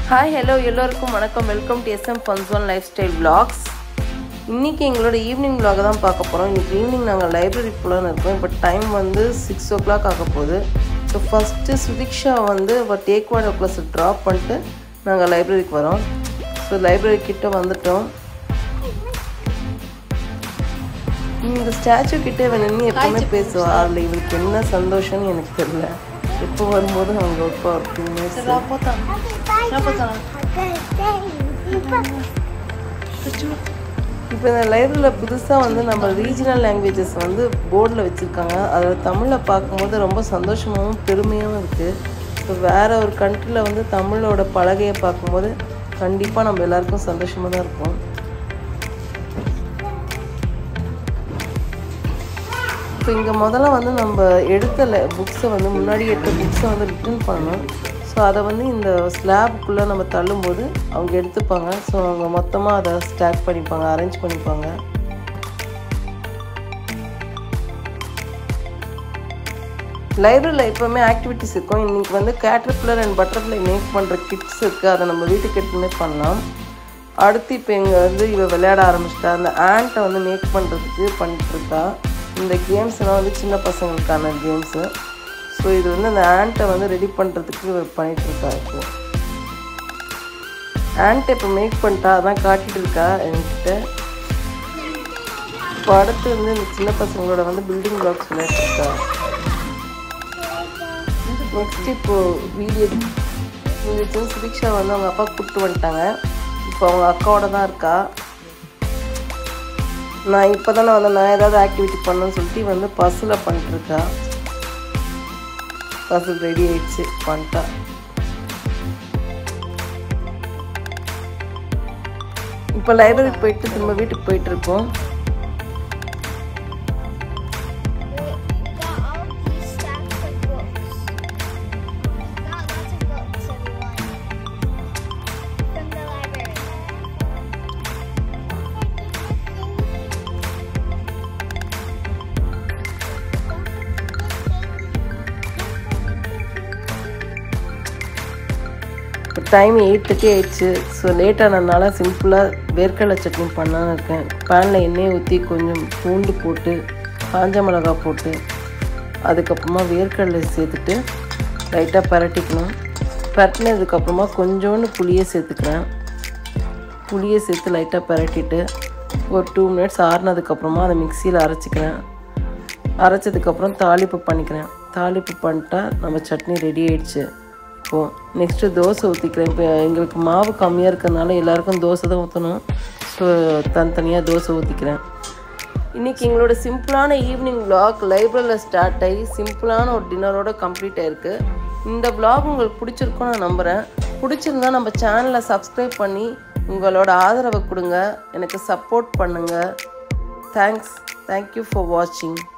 Hi hello எல்லோருக்கும் வணக்கம் welcome to S M fun zone lifestyle vlogs இன்றைக்கி எங்களோட ஈவினிங் vlog தான் பார்க்க போகிறோம் இன்றைக்கி ஈவினிங் நாங்கள் லைப்ரரி போகலான்னு இருக்கோம் இப்போ டைம் வந்து சிக்ஸ் ஓ கிளாக் ஆக போகுது ஸோ ஃபஸ்ட்டு சுதிக்ஷா வந்து இப்போ டேக் வாட் ப்ளஸ் ட்ராப் பண்ணிட்டு நாங்கள் லைப்ரரிக்கு வரோம் ஸோ லைப்ரரி கிட்ட வந்துட்டோம் இந்த ஸ்டாச்சு கிட்ட இவன் நின்று எப்பவுமே பேசுவா அதில் இவளுக்கு என்ன சந்தோஷம்னு எனக்கு தெரியல எப்போ வரும்போது அவங்க அப்பா ஒரு டூ மினிட்ஸ் இப்போ இந்த லைப்ரரியில் புதுசாக வந்து நம்ம ரீஜனல் லாங்குவேஜஸ் வந்து போர்டில் வச்சுருக்காங்க அதில் தமிழில் பார்க்கும்போது ரொம்ப சந்தோஷமாகவும் பெருமையாகவும் இருக்குது இப்போ வேறு ஒரு கண்ட்ரியில் வந்து தமிழோட பலகையை பார்க்கும்போது கண்டிப்பாக நம்ம எல்லாருக்கும் சந்தோஷமாக தான் இருக்கும் இப்போ இங்கே முதல்ல வந்து நம்ம எடுத்த புக்ஸை வந்து முன்னாடி எடுத்த புக்ஸை வந்து ரிட்டர்ன் பண்ணணும் ஸோ அதை வந்து இந்த ஸ்லாப்புக்குள்ளே நம்ம தள்ளும்போது அவங்க எடுத்துப்பாங்க ஸோ அவங்க மொத்தமாக அதை ஸ்டாக் பண்ணிப்பாங்க அரேஞ்ச் பண்ணிப்பாங்க லைப்ரரியில் எப்போவுமே ஆக்டிவிட்டிஸ் இருக்கும் இன்றைக்கி வந்து கேட்டர்பில்லர் அண்ட் பட்டர்ஃப்ளை மேக் பண்ணுற கிட்ஸ் இருக்குது அதை நம்ம வீட்டுக்கு எடுத்துமே பண்ணலாம் அடுத்து இப்போ இங்கே வந்து இவ விளையாட ஆரம்பிச்சிட்டா அந்த ஆண்ட்டை வந்து மேக் பண்ணுறதுக்கு பண்ணிட்டுருக்கா இந்த கேம்ஸ் எல்லாம் வந்து சின்ன பசங்களுக்கான கேம்ஸு ஸோ இது வந்து அந்த ஆண்ட்டை வந்து ரெடி பண்ணுறதுக்கு பண்ணிகிட்ருக்கா இப்போ ஆண்ட்டை இப்போ மேக் பண்ணிட்டா அதான் காட்டிகிட்டு இருக்கா என்கிட்ட இப்போ அடுத்து வந்து இந்த சின்ன பசங்களோட வந்து பில்டிங் பிளாக்ஸ் விளையாட்டுருக்கா நெக்ஸ்ட் இப்போ வீடியோ இந்த சுபிக்ஷா வந்து அவங்க அப்பா கூப்பிட்டு வந்துட்டாங்க இப்போ அவங்க அக்காவோட தான் இருக்கா நான் இப்போ தானே வந்து நான் ஏதாவது ஆக்டிவிட்டி பண்ணணும்னு சொல்லிட்டு வந்து பஸ்ஸில் பண்ணிட்டுருக்கா பஸ்ஸில் ரெடி ஆயிடுச்சு பண்ணிட்டா இப்போ லைப்ரரி போயிட்டு திரும்ப வீட்டுக்கு போயிட்டு இருக்கோம் got all these stacks of books. Got lots of books, everyone. From the library. இப்போ டைம் எயிட் தேர்ட்டி ஆயிடுச்சு ஸோ லேட் ஆனதுனால சிம்பிளாக வேர்க்கடலை சட்னி பண்ணலான்னு இருக்கேன் பேனில் எண்ணெயை ஊற்றி கொஞ்சம் பூண்டு போட்டு காஞ்ச மிளகாய் போட்டு அதுக்கப்புறமா வேர்க்கடலை சேர்த்துட்டு லைட்டாக பரட்டிக்கணும் பரட்டினதுக்கப்புறமா கொஞ்சோண்டு புளியை சேர்த்துக்கிறேன் புளியை சேர்த்து லைட்டாக பரட்டிட்டு ஒரு டூ மினிட்ஸ் ஆறுனதுக்கப்புறமா அதை மிக்சியில் அரைச்சிக்கிறேன் அரைச்சதுக்கப்புறம் தாளிப்பு பண்ணிக்கிறேன் தாளிப்பு பண்ணிட்டா நம்ம சட்னி ரெடி ஆயிடுச்சு இப்போது நெக்ஸ்ட்டு தோசை ஊற்றிக்கிறேன் இப்போ எங்களுக்கு மாவு கம்மியாக இருக்கிறதுனால எல்லாருக்கும் தோசை தான் ஊற்றணும் ஸோ தனித்தனியாக தோசை ஊற்றிக்கிறேன் இன்றைக்கி எங்களோட சிம்பிளான ஈவினிங் vlog லைப்ரரியில் ஸ்டார்ட் ஆகி சிம்பிளான ஒரு டின்னரோட கம்ப்ளீட் ஆயிருக்கு இந்த vlog உங்களுக்கு பிடிச்சிருக்கும் நான் நம்புகிறேன் பிடிச்சிருந்தா நம்ம சேனலை சப்ஸ்கிரைப் பண்ணி உங்களோட ஆதரவை கொடுங்க எனக்கு சப்போர்ட் பண்ணுங்கள் தேங்க்ஸ் தேங்க்யூ ஃபார் வாட்சிங்